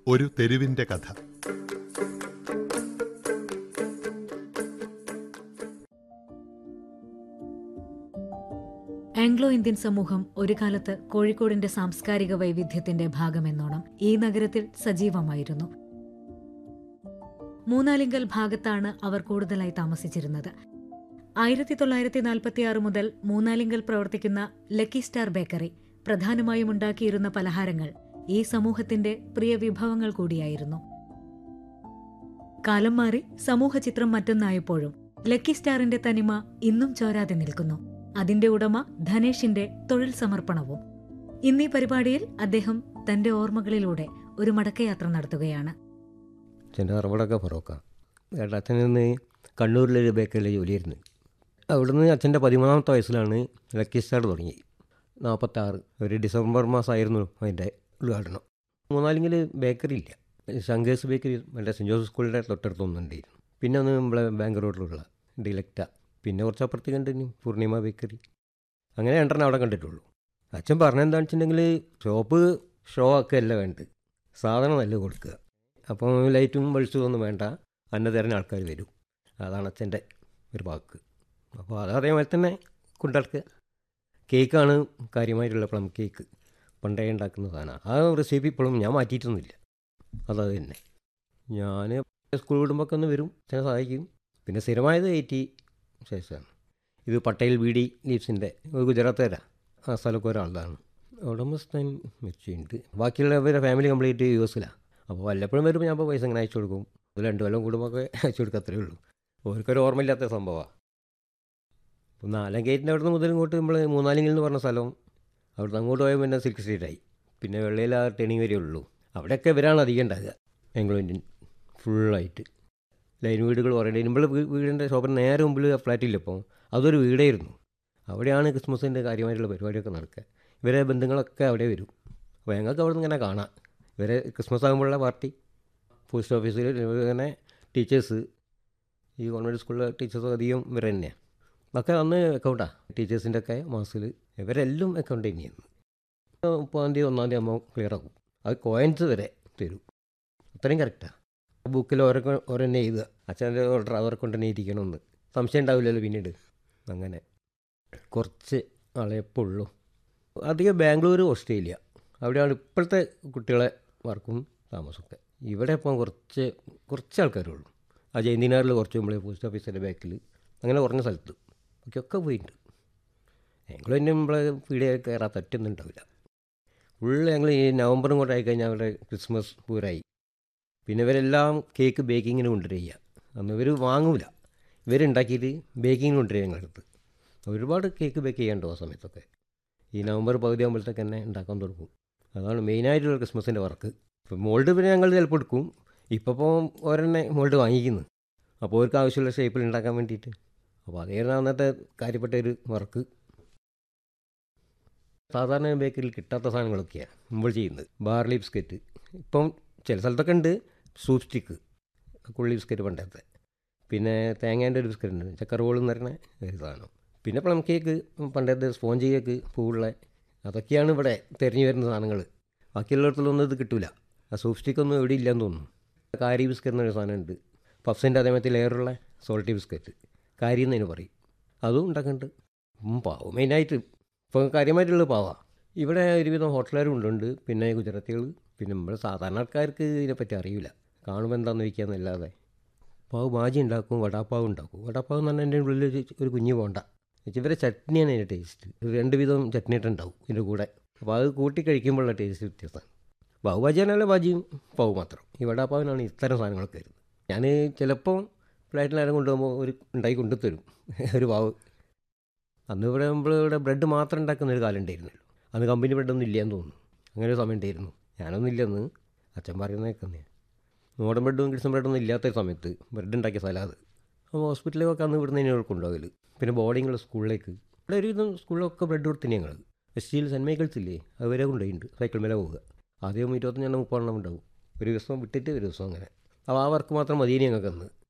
ഒരു തെരുവിന്റെ കഥ Anglo Indian സമൂഹം ഒരു കാലത്ത് കോഴിക്കോടിന്റെ സാംസ്കാരിക വൈവിധ്യത്തിന്റെ ഭാഗമെന്നോണം ഈ നഗരത്തിൽ സജീവമായിരുന്നു മൂന്നാലിങ്കൽ ഭാഗത്താണ് അവർ കൂടുതലായി താമസിച്ചിരുന്നത് ആയിരത്തി തൊള്ളായിരത്തി നാൽപ്പത്തിയാറ് മുതൽ മൂന്നാലിങ്കൽ പ്രവർത്തിക്കുന്ന ലക്കി സ്റ്റാർ ബേക്കറി പ്രധാനമായും ഉണ്ടാക്കിയിരുന്ന പലഹാരങ്ങൾ ഈ സമൂഹത്തിന്റെ പ്രിയ വിഭവങ്ങൾ കൂടിയായിരുന്നു കാലം മാറി സമൂഹചിത്രം മറ്റൊന്നായപ്പോഴും ലക്കി സ്റ്റാറിന്റെ തനിമ ഇന്നും ചോരാതെ നിൽക്കുന്നു അതിന്റെ ഉടമ ധനേഷിന്റെ തൊഴിൽ സമർപ്പണവും ഇന്നീ പരിപാടിയിൽ അദ്ദേഹം തന്റെ ഓർമ്മകളിലൂടെ ഒരു മടക്കയാത്ര നടത്തുകയാണ് അച്ഛൻ്റെ അറുപടൊക്കെ പുറക്കാം കാരണം അച്ഛൻ നിന്ന് കണ്ണൂരിലൊരു ബേക്കറിയിൽ ജോലിയായിരുന്നു അവിടുന്ന് അച്ഛൻ്റെ പതിമൂന്നാമത്തെ വയസ്സിലാണ് ലക്കി സ്റ്റാർ തുടങ്ങി നാൽപ്പത്താറ് ഒരു ഡിസംബർ മാസമായിരുന്നു അതിൻ്റെ ഉദ്ഘാടനം മൂന്നാലെങ്കിൽ ബേക്കറി ഇല്ല ശങ്കേഴ്സ് ബേക്കറി മറ്റേ സെൻറ്റ് ജോസഫ് സ്കൂളിൻ്റെ തൊട്ടടുത്തൊന്നുണ്ടായിരുന്നു പിന്നെ ഒന്ന് നമ്മളെ ബാങ്ക് റോഡിലുള്ള ഡിലക്റ്റ പിന്നെ കുറച്ച് അപ്പുറത്ത് കണ്ടിന് പൂർണിമ ബേക്കറി അങ്ങനെ രണ്ടെണ്ണം അവിടെ കണ്ടിട്ടുള്ളൂ അച്ഛൻ പറഞ്ഞെന്താണെന്ന് വെച്ചിട്ടുണ്ടെങ്കിൽ ഷോപ്പ് ഷോ ആക്കുകയല്ല വേണ്ടത് സാധനം നല്ല കൊടുക്കുക അപ്പം ലൈറ്റും വെളിച്ചവും ഒന്നും വേണ്ട അന്ന തരുന്ന ആൾക്കാർ വരും അതാണ് അച്ഛൻ്റെ ഒരു വാക്ക് അപ്പോൾ അത് അതേമാതിരി തന്നെ കൊണ്ടിടക്കുക കേക്കാണ് കാര്യമായിട്ടുള്ള പ്ലം കേക്ക് പണ്ടേ ഉണ്ടാക്കുന്ന സാധനമാണ് ആ റെസിപ്പി ഇപ്പോഴും ഞാൻ മാറ്റിയിട്ടൊന്നുമില്ല അതത് തന്നെ ഞാൻ സ്കൂൾ വിടുമ്പോഴൊക്കെ ഒന്ന് വരും അച്ഛനെ സഹായിക്കും പിന്നെ സ്ഥിരമായത് എയ്റ്റി ശേഷമാണ് ഇത് പട്ടേൽ ബി ഡി ലീവ്സിൻ്റെ ഒരു ഗുജറാത്തുകാരാ ആ സ്ഥലമൊക്കെ ഒരാളാണ് ഉടമസ്ഥൻ മെച്ചുണ്ട് ബാക്കിയുള്ളവരുടെ ഫാമിലി കംപ്ലീറ്റ് യു എസിലാണ് അപ്പോൾ വല്ലപ്പോഴും വരുമ്പോൾ ഞാൻ ഇപ്പോൾ പൈസ ഇങ്ങനെ അയച്ചു കൊടുക്കും ഒരു രണ്ട് കൊല്ലം കൂടുമ്പോൾ അയച്ചു കൊടുക്കുക അത്രേ ഉള്ളൂ ഓർക്കൊരു ഓർമ്മയില്ലാത്ത സംഭവമാണ് അപ്പോൾ നാലാം ഗേറ്റിൻ്റെ അവിടെ നിന്ന് മുതൽ ഇങ്ങോട്ട് നമ്മൾ മൂന്നാലിങ്കിൽ എന്ന് പറഞ്ഞ സ്ഥലം അവിടുന്ന് അങ്ങോട്ട് പോയാൽ പിന്നെ സിൽക്ക് സ്ട്രീറ്റായി പിന്നെ വെള്ളയിൽ ആ ടേണിങ് വരെ ഉള്ളൂ അവിടെയൊക്കെ ഇവരാണ് അധികം ഉണ്ടാകുക ആംഗ്ലോ ഇന്ത്യൻ ഫുള്ളായിട്ട് ലൈൻ വീടുകൾ കുറേ നമ്മൾ വീടിൻ്റെ ഷോപ്പിന് നേരെ മുമ്പിൽ ഫ്ലാറ്റില്ല ഇപ്പോൾ അതൊരു വീടായിരുന്നു അവിടെയാണ് ക്രിസ്മസിൻ്റെ കാര്യമായിട്ടുള്ള പരിപാടിയൊക്കെ നടക്കുക ഇവരെ ബന്ധുങ്ങളൊക്കെ അവിടെ വരും അപ്പോൾ ഞങ്ങൾക്ക് അവിടെ നിന്ന് ഇങ്ങനെ കാണാം ഇവരെ ക്രിസ്മസ് ആകുമ്പോഴുള്ള പാർട്ടി പോസ്റ്റ് ഓഫീസിൽ ഇങ്ങനെ ടീച്ചേഴ്സ് ഈ ഗവൺമെൻറ് സ്കൂളിലെ ടീച്ചേഴ്സ് അധികം ഇവർ തന്നെയാണ് ഒക്കെ അന്ന് അക്കൗണ്ടാണ് ടീച്ചേഴ്സിൻ്റെ ഒക്കെ മാസത്തിൽ ഇവരെല്ലാം അക്കൗണ്ട് തന്നെയാണ് മുപ്പതാം തീയതി ഒന്നാം തീയതി ആകുമ്പോൾ ക്ലിയർ ആകും അത് കോയിൻസ് വരെ തരും അത്രയും കറക്റ്റാണ് ബുക്കിൽ ഓരോ ഓരോ തന്നെ എഴുതുക അച്ഛൻ്റെ ഓർഡർ അവരെ കൊണ്ട് തന്നെ ഇരിക്കണമെന്ന് സംശയം ഉണ്ടാവില്ലല്ലോ പിന്നീട് അങ്ങനെ കുറച്ച് ആളെ എപ്പോൾ ഉള്ളൂ അധികം ബാംഗ്ലൂർ ഓസ്ട്രേലിയ അവിടെയാണ് ഇപ്പോഴത്തെ കുട്ടികളെ വർക്കും താമസമൊക്കെ ഇവിടെ ഇപ്പം കുറച്ച് കുറച്ച് ആൾക്കാരേ ഉള്ളൂ ആ ജയന്തിനാറിൽ കുറച്ച് നമ്മളെ പോസ്റ്റ് ഓഫീസിൻ്റെ ബാക്കിൽ അങ്ങനെ കുറഞ്ഞ സ്ഥലത്ത് ബാക്കിയൊക്കെ പോയിട്ടുണ്ട് ഞങ്ങൾ തന്നെ നമ്മളെ പീടിയ കയറാൻ പറ്റുന്നുണ്ടാവില്ല ഉണ്ടാവില്ല ഫുള്ള് ഞങ്ങൾ ഈ നവംബറും കൂടെ ആയിക്കഴിഞ്ഞാൽ അവിടെ ക്രിസ്മസ് പൂരായി പിന്നെ ഇവരെല്ലാം കേക്ക് ബേക്കിങ്ങിന് കൊണ്ടുവരിക അന്ന് ഇവർ വാങ്ങൂല ഇവരുണ്ടാക്കിയിട്ട് ബേക്കിങ്ങിന് കൊണ്ടുവരിക ഞങ്ങളടുത്ത് ഒരുപാട് കേക്ക് ബേക്ക് ചെയ്യണ്ടോ ആ സമയത്തൊക്കെ ഈ നവംബർ പകുതി ആകുമ്പോഴത്തേക്ക് തന്നെ ഉണ്ടാക്കാൻ തുടങ്ങും അതാണ് മെയിനായിട്ടുള്ള ക്രിസ്മസിൻ്റെ വർക്ക് ഇപ്പം മോൾഡ് പിന്നെ ഞങ്ങൾ ചിലപ്പോൾ എടുക്കും ഇപ്പോൾ ഇപ്പോൾ ഓരെന്നെ മോൾഡ് വാങ്ങിക്കുന്നു അപ്പോൾ അവർക്ക് ആവശ്യമുള്ള ഷേപ്പിൽ ഉണ്ടാക്കാൻ വേണ്ടിയിട്ട് അപ്പോൾ അതായിരുന്നു അന്നത്തെ കാര്യപ്പെട്ട ഒരു വർക്ക് സാധാരണ ബേക്കറിയിൽ കിട്ടാത്ത സാധനങ്ങളൊക്കെയാണ് നമ്മൾ ചെയ്യുന്നത് ബാർലി ബിസ്ക്കറ്റ് ഇപ്പം ചില സ്ഥലത്തൊക്കെ ഉണ്ട് സൂപ്പ് സ്റ്റിക്ക് കുള്ളി ബിസ്ക്കറ്റ് പണ്ടത്തെ പിന്നെ തേങ്ങേൻ്റെ ഒരു ബിസ്ക്കറ്റ് ഉണ്ട് ചക്കറോൾ എന്ന് പറയുന്ന ഒരു സാധനം പിന്നെ പ്ലം കേക്ക് പണ്ടത്തെ സ്പോഞ്ച് കേക്ക് പൂവുള്ള അതൊക്കെയാണ് ഇവിടെ തിരഞ്ഞു വരുന്ന സാധനങ്ങൾ ബാക്കിയുള്ളിടത്തുള്ളൊന്നും ഇത് കിട്ടില്ല ആ സൂപ്പ് സ്റ്റിക്കൊന്നും എവിടെ ഇല്ലയെന്ന് തോന്നുന്നു കാരി ബിസ്ക്കറ്റ് എന്നൊരു സാധനമുണ്ട് പഫ്സിൻ്റെ അതേമാതിരി ലെയറുള്ള സോൾട്ടി ബിസ്ക്കറ്റ് കാരി എന്നതിന് പറയും അതും ഉണ്ടാക്കുന്നുണ്ട് പാവം മെയിനായിട്ട് ഇപ്പോൾ കാര്യമായിട്ടുള്ളത് പാവാ ഇവിടെ ഒരുവിധം ഹോട്ടലുകാരും ഉണ്ട് പിന്നെ ഗുജറാത്തികൾ പിന്നെ നമ്മൾ സാധാരണ ആൾക്കാർക്ക് ഇതിനെപ്പറ്റി അറിയില്ല കാണുമ്പോൾ എന്താണെന്ന് ചോദിക്കാന്നല്ലാതെ പാവ് മാജി ഉണ്ടാക്കും വടാപ്പാവ് ഉണ്ടാക്കും വടാപ്പാവ് എന്ന് പറഞ്ഞാൽ എൻ്റെ ഉള്ളിൽ ഒരു- ഒരു കുഞ്ഞ് പോണ്ട ഇവരെ ചട്നിയാണ് അതിൻ്റെ ടേസ്റ്റ് രണ്ട് വിധം ചട്നി ഇട്ടുണ്ടാവും ഇതിൻ്റെ കൂടെ അപ്പോൾ അത് കൂട്ടി കഴിക്കുമ്പോഴുള്ള ടേസ്റ്റ് വ്യത്യാസമാണ് പാവ് ഭാജിയാണല്ലോ ഭാജിയും പാവ് മാത്രം ഈ വടാപ്പാവിനാണ് ഇത്തരം സാധനങ്ങളൊക്കെ വരുന്നത് ഞാൻ ചിലപ്പോൾ ഫ്ലൈറ്റിൽ നേരം കൊണ്ടുപോകുമ്പോൾ ഒരു ഉണ്ടാക്കി കൊണ്ടുതരും ഒരു പാവ് അന്ന് ഇവിടെ നമ്മൾ ഇവിടെ ബ്രെഡ് മാത്രം ഉണ്ടാക്കുന്ന ഒരു കാലം ഉണ്ടായിരുന്നല്ലോ അന്ന് കമ്പനി ബ്രെഡൊന്നും ഇല്ലയെന്ന് തോന്നുന്നു അങ്ങനെ ഒരു സമയം ഉണ്ടായിരുന്നു ഞാനൊന്നും ഇല്ലെന്ന് അച്ഛൻ പറയുന്നത് കേൾക്കുന്നേ മോഡൻ ബ്രെഡും ക്രിസ്മസ് ബ്രെഡൊന്നും ഇല്ലാത്ത ഒരു സമയത്ത് ബ്രെഡ് ഉണ്ടാക്കിയ സ്ഥലമാണ് അപ്പോൾ ഹോസ്പിറ്റലിലൊക്കെ അന്ന് ഇവിടുന്ന് തന്നെ കൊണ്ടുപോകൽ പിന്നെ ബോർഡിങ്ങുള്ള സ്കൂളിലേക്ക് ഇവിടെ ഒരുവിധം സ്കൂളിലൊക്കെ ബ്രെഡ് കൊടുത്തിന് ഞങ്ങൾ എസ് ടിയിൽ സെൻറ്റ് മൈക്കിൾസ് ഇല്ലേ അതുവരെ കൊണ്ടുപോയിട്ടുണ്ട് സൈക്കിൾ മേലെ പോവുക ആദ്യം ഇരുപത്തഞ്ചെണ്ണം മുപ്പതെണ്ണം ഉണ്ടാവും ഒരു ദിവസം വിട്ടിട്ട് ഒരു ദിവസം അങ്ങനെ അപ്പോൾ ആ വർക്ക് മാത്രം മതിയെന്ന് ഞങ്ങൾക്ക് അന്ന്